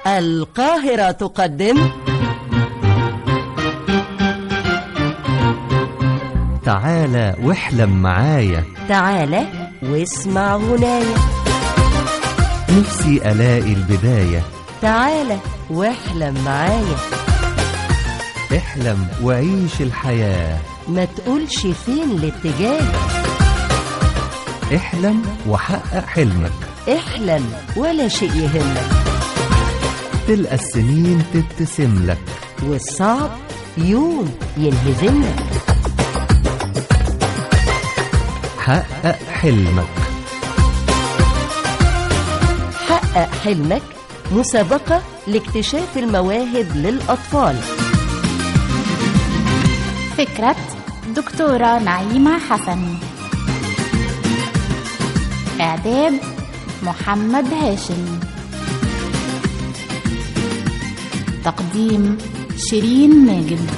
القاهرة تقدم تعالى واحلم معايا تعال واسمع غناية نفسي ألاقي البداية تعال واحلم معايا احلم وعيش الحياة ما تقولش فين الاتجاه احلم وحقق حلمك احلم ولا شيء يهمك تلقى السنين تبتسم لك والصعب يوم ينهزمك حقق حلمك حقق حلمك مسابقة لاكتشاف المواهب للأطفال فكرة دكتورة نعيمة حسن إعداد محمد هاشم تقديم شيرين ماجد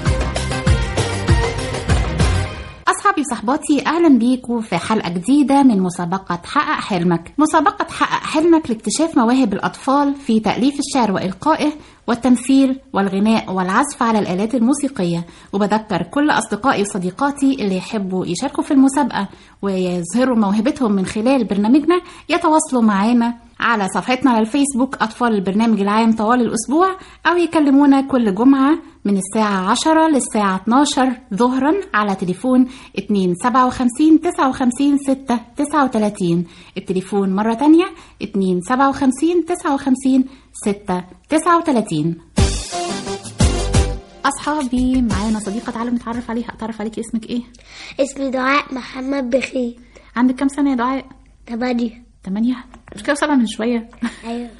أصحابي وصحباتي أهلا بيكم في حلقة جديدة من مسابقة حقق حلمك مسابقة حقق حلمك لاكتشاف مواهب الأطفال في تأليف الشعر وإلقائه والتمثيل والغناء والعزف على الآلات الموسيقية وبذكر كل أصدقائي وصديقاتي اللي يحبوا يشاركوا في المسابقة ويظهروا موهبتهم من خلال برنامجنا يتواصلوا معانا على صفحتنا على الفيسبوك أطفال البرنامج العام طوال الأسبوع أو يكلمونا كل جمعة من الساعة 10 للساعة 12 ظهرا على تليفون 257 59 6 39 التليفون مرة تانية 257 59 6 39 أصحابي معانا صديقة تعالوا نتعرف عليها أتعرف عليكي اسمك إيه؟ اسمي دعاء محمد بخيت عندك كام سنة يا دعاء؟ تمانية تمانية مش كده سبعة من شوية أيوة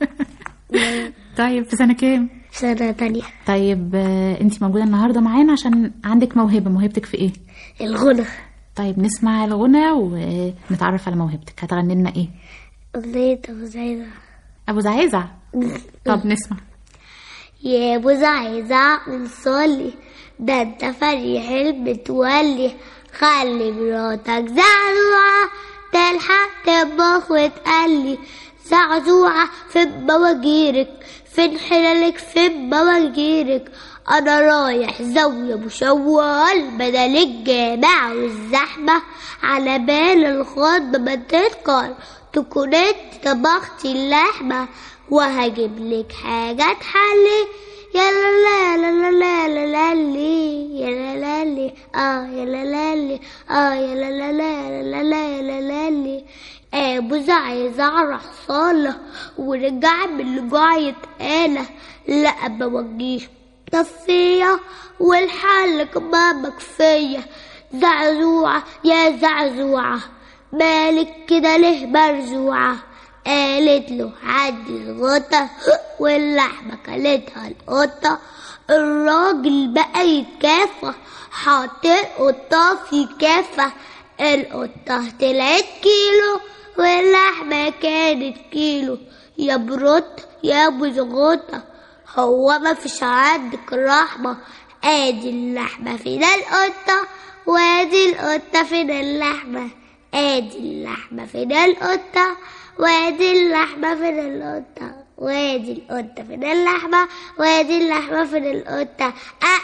طيب في سنة كام؟ سنة تانية طيب آه، انت موجودة النهاردة معانا عشان عندك موهبة موهبتك في ايه؟ الغنى طيب نسمع الغنى ونتعرف على موهبتك هتغني لنا ايه؟ أغنية أبو زينة ابو زعيزع طب نسمع يا أبو زعيزع ونصلي ده أنت فريح المتولي خلي مراتك زعزوعة تلحق تطبخ وتقلي زعزوعة في بواجيرك فين حلالك فين بواجيرك أنا رايح زاوية أبو شوال بدل الجامع والزحمة على بال الخطبة ما تتقل تكون انت طبختي اللحمة وهجيب لك حاجة تحلي يا لا لا لا لا لا لا لي يا لا لا لي اه يا لا لا لي اه يا لا لا لا لا لا لا لا لي ابو زعيزع راح صالة ورجع بالجوع يتقالى لا بوجيه طفية والحل كمان مكفية زعزوعة يا زعزوعة مالك كده ليه مرزوعة قالت له عدي الغطا واللحمة كلتها القطة الراجل بقى يتكافى حط القطة في كافة القطة طلعت كيلو واللحمة كانت كيلو يا بروت يا ابو زغوطة هو ما فيش عندك رحمة ادي اللحمة فين القطة وادي القطة فين اللحمة ادي اللحمة فين القطة وادي اللحمة فين القطة وادي القطة فين اللحمة وادي اللحمة فين القطة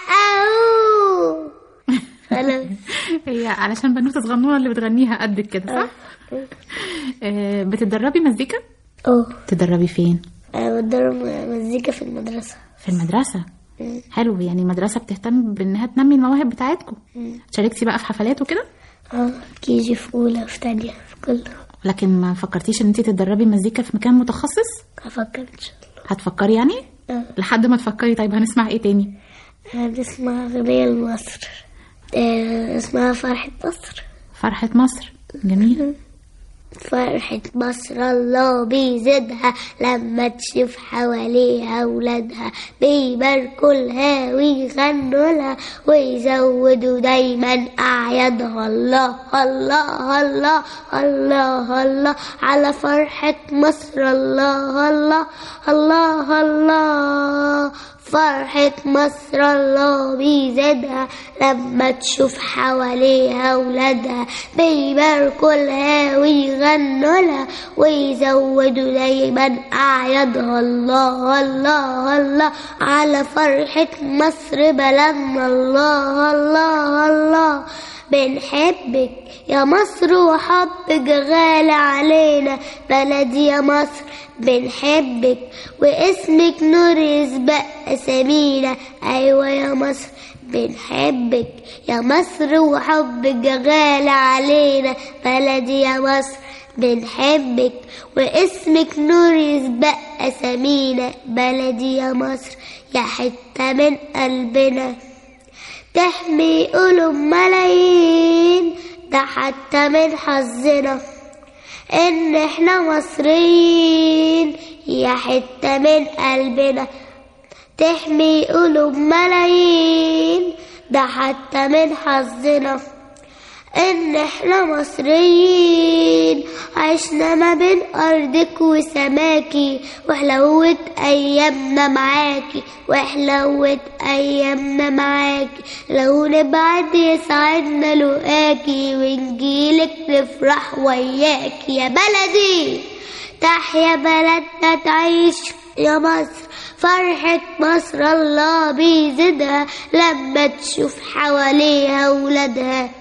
أأو خلاص هي علشان بنوتة صغنونة اللي بتغنيها قدك كده صح؟ آه، بتتدربي مزيكا؟ اه تدربي فين؟ أنا بتدرب مزيكا في المدرسة في المدرسة حلو يعني المدرسة بتهتم بإنها تنمي المواهب بتاعتكم شاركتي بقى في حفلات وكده اه كيجي في أولى في تانية في كله لكن ما فكرتيش ان انت تتدربي مزيكا في مكان متخصص هفكر إن شاء الله هتفكري يعني آه. لحد ما تفكري طيب هنسمع ايه تاني هنسمع أغنية لمصر آه، اسمها فرحة مصر فرحة مصر جميل فرحة مصر الله بيزيدها لما تشوف حواليها ولادها بيباركوا لها ويغنوا لها ويزودوا دايما أعيادها الله الله الله الله الله على فرحة مصر الله الله الله الله فرحة مصر الله بيزيدها لما تشوف حواليها ولادها بيباركوا لها ويغنوا لها ويزودوا دايما أعيادها الله الله الله على فرحة مصر بلدنا الله الله الله بنحبك يا مصر وحبك غالي علينا بلدي يا مصر بنحبك واسمك نور يسبق أسامينا أيوة يا مصر بنحبك يا مصر وحبك غالي علينا بلدي يا مصر بنحبك واسمك نور يسبق أسامينا بلدي يا مصر يا حتة من قلبنا تحمي قلوب ملايين ده حتى من حظنا ان احنا مصريين يا حتة من قلبنا تحمي قلوب ملايين ده حتى من حظنا ان احنا مصريين عشنا ما بين ارضك وسماكي وحلوت ايامنا معاكي وحلوت ايامنا معاكي لو نبعد يسعدنا لقاكي ونجيلك نفرح وياكي يا بلدي تحيا بلدنا تعيش يا مصر فرحة مصر الله بيزيدها لما تشوف حواليها ولادها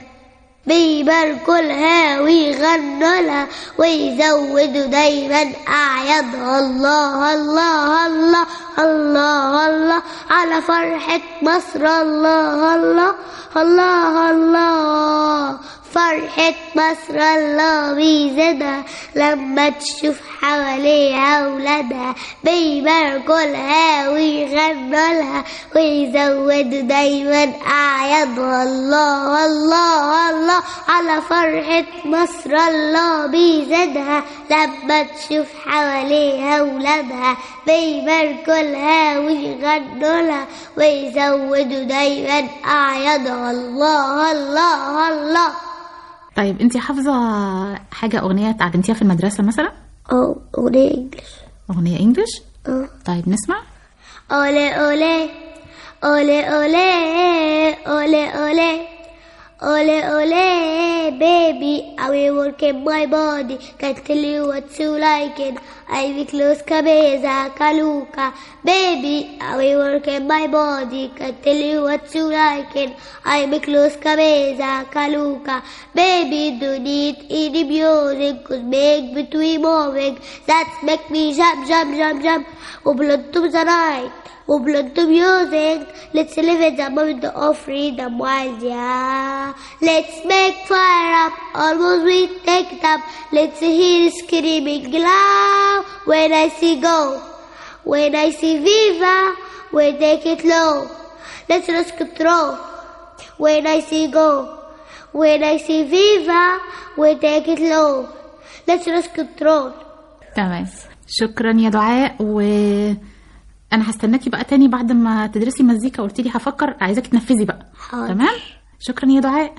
بيباركوا لها ويغنوا لها ويزودوا دايما أعيادها الله الله الله الله الله على فرحة مصر الله الله الله الله فرحة مصر الله بيزيدها لما تشوف حواليها ولادها بيباركوا لها ويغنوا لها ويزودوا دايما أعيادها الله الله الله على فرحة مصر الله بيزيدها لما تشوف حواليها ولادها بيباركوا لها ويغنوا لها ويزودوا دايما أعيادها الله الله الله طيب انت حافظة حاجة أغنية اتعلمتيها في المدرسة مثلا؟ أو أغنية إنجلش أغنية إنجلش؟ أه طيب نسمع؟ Ole ole, ole ole, ole ole, ole ole, baby. I will work in my body. Can't tell you what you like it. I will close cabeza, caluca. Baby, I will work in my body. Can't tell you what you like it. I will close cabeza, caluca. Baby, do need any music. Cause make between moving. That's make me jump, jump, jump, jump. وبلد to the night. وبلد to music. Let's live in the moment of freedom wild, yeah. Let's make fire up. Almost we take it up. Let's hear screaming loud. When I see go. When I see viva. We take it low. Let's lose control. When I see go. When I see viva. We take it low. Let's lose control. تمام شكرا يا دعاء و انا هستناكي بقى تاني بعد ما تدرسي مزيكا قلت لي هفكر عايزاكي تنفذي بقى حاضر. تمام شكرا يا دعاء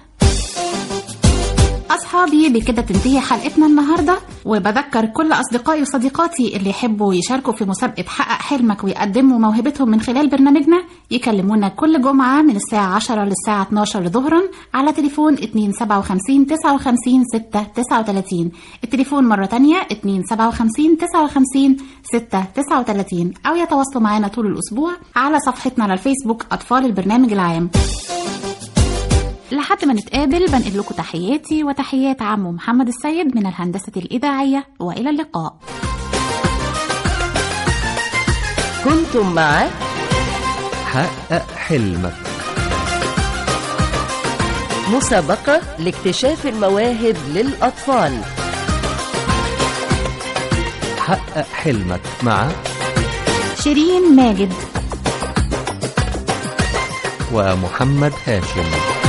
أصحابي بكده تنتهي حلقتنا النهاردة وبذكر كل أصدقائي وصديقاتي اللي يحبوا يشاركوا في مسابقة حقق حلمك ويقدموا موهبتهم من خلال برنامجنا يكلمونا كل جمعة من الساعة 10 للساعة 12 ظهرا على تليفون 257 59 6 39 التليفون مرة تانية 257 59 6 39 أو يتواصلوا معنا طول الأسبوع على صفحتنا على الفيسبوك أطفال البرنامج العام لحد ما نتقابل بنقل لكم تحياتي وتحيات عمو محمد السيد من الهندسة الإذاعية وإلى اللقاء كنتم مع حقق حلمك مسابقة لاكتشاف المواهب للأطفال حقق حلمك مع شيرين ماجد ومحمد هاشم